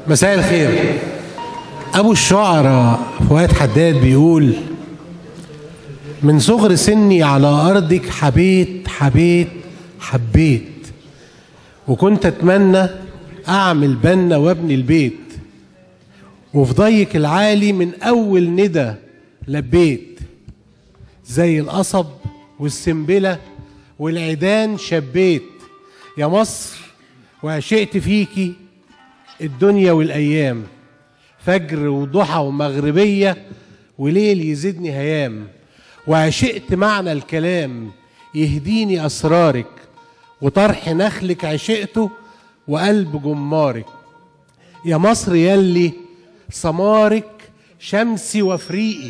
مساء الخير أبو الشعراء فؤاد حداد بيقول من صغر سني على أرضك حبيت حبيت حبيت وكنت أتمنى أعمل بنا وابني البيت وفي ضيق العالي من أول ندى لبيت زي القصب والسنبلة والعيدان شبيت يا مصر وعشقت فيكي الدنيا والأيام فجر وضحى ومغربية وليل يزيدني هيام وعشقت معنى الكلام يهديني أسرارك وطرح نخلك عشقته وقلب جمارك يا مصر يلي سمارك شمسي وفريقي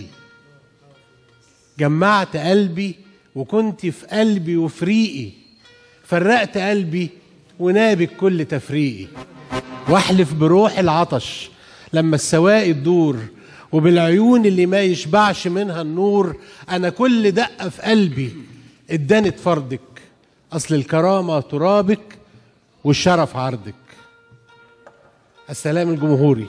جمعت قلبي وكنت في قلبي وفريقي فرقت قلبي ونابك كل تفريقي واحلف بروح العطش لما السواقي تدور وبالعيون اللي ما يشبعش منها النور انا كل دقه في قلبي ادانت فردك اصل الكرامه ترابك والشرف عرضك السلام الجمهوري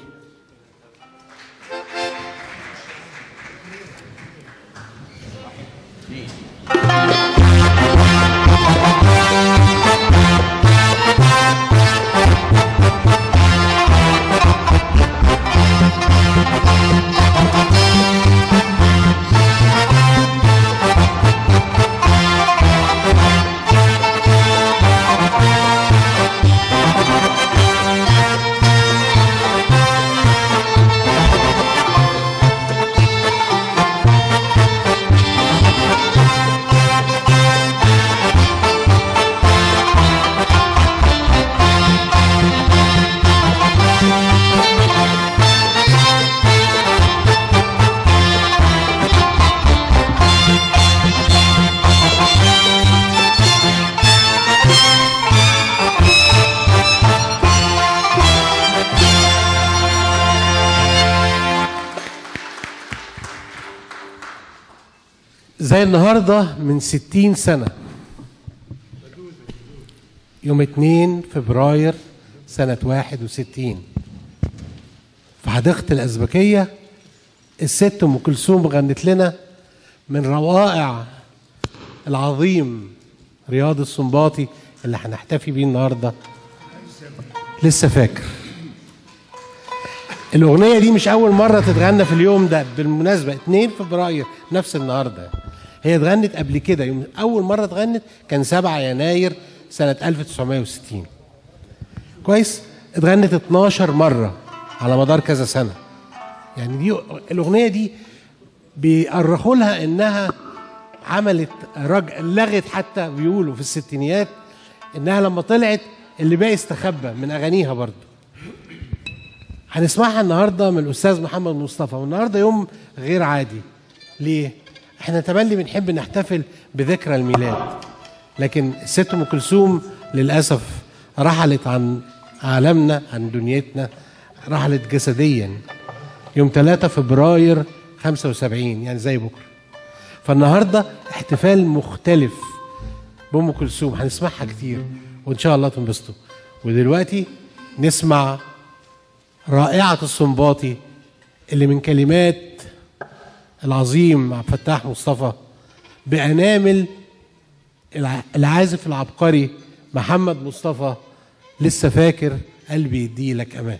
زي النهارده من ستين سنة يوم 2 فبراير سنة 61 في حديقة الأزبكية الست أم كلثوم غنت لنا من روائع العظيم رياض السنباطي اللي هنحتفي بيه النهارده لسه فاكر الأغنية دي مش أول مرة تتغنى في اليوم ده بالمناسبة 2 فبراير نفس النهارده هي اتغنت قبل كده يوم أول مرة اتغنت كان 7 يناير سنة 1960 كويس اتغنت 12 مرة على مدار كذا سنة يعني دي الأغنية دي بيأرخوا لها إنها عملت رج... لغت حتى بيقولوا في الستينيات إنها لما طلعت اللي باقي استخبى من أغانيها برضه هنسمعها النهارده من الاستاذ محمد مصطفى والنهارده يوم غير عادي ليه احنا تملي بنحب نحتفل بذكرى الميلاد لكن الست ام كلثوم للاسف رحلت عن عالمنا عن دنيتنا رحلت جسديا يوم 3 فبراير 75 يعني زي بكره فالنهارده احتفال مختلف بام كلثوم هنسمعها كتير وان شاء الله تنبسطوا ودلوقتي نسمع رائعة السنباطي اللي من كلمات العظيم عبد الفتاح مصطفى بأنامل الع- العازف العبقري محمد مصطفى لسه فاكر قلبي يدي لك أمان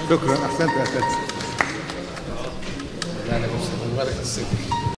شكرا احسنت يا اساتذه لا لا بس